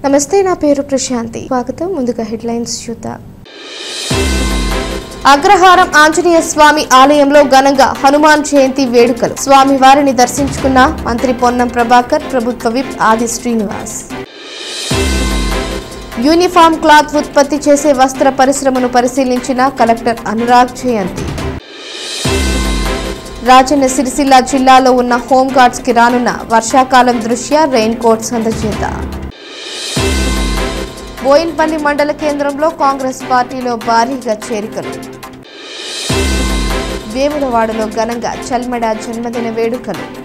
నమస్తే నా పేరు ప్రశాంతి స్వాగతం ముందుగా హెడ్లైన్స్ చూద్దాం అగ్రహారం ఆంజనేయ స్వామి ఆలయంలో ఘనంగా హనుమాన్ జయంతి వేడుకలు స్వామి వారిని దర్శించుకున్న మంత్రి పొన్నం ప్రభాకర్ ప్రభుత్వ విప్ ఆది శ్రీనివాస్ యూనిఫామ్ క్లాత్ ఉత్పత్తి చేసే వస్త్ర పరిశ్రమను పరిశీలించిన కలెక్టర్ అనురాగ్ జయంతి రాజన్న సిరిసిల్ల జిల్లాలో ఉన్న హోంగార్డ్స్ కి రానున్న వర్షాకాలం దృష్ట్యా రెయిన్ కోట్స్ అందజేత బోయిన్పల్లి మండల కేంద్రంలో కాంగ్రెస్ పార్టీలో భారీగా చేరికలు వేములవాడలో ఘనంగా చల్మడ జన్మదిన వేడుకలు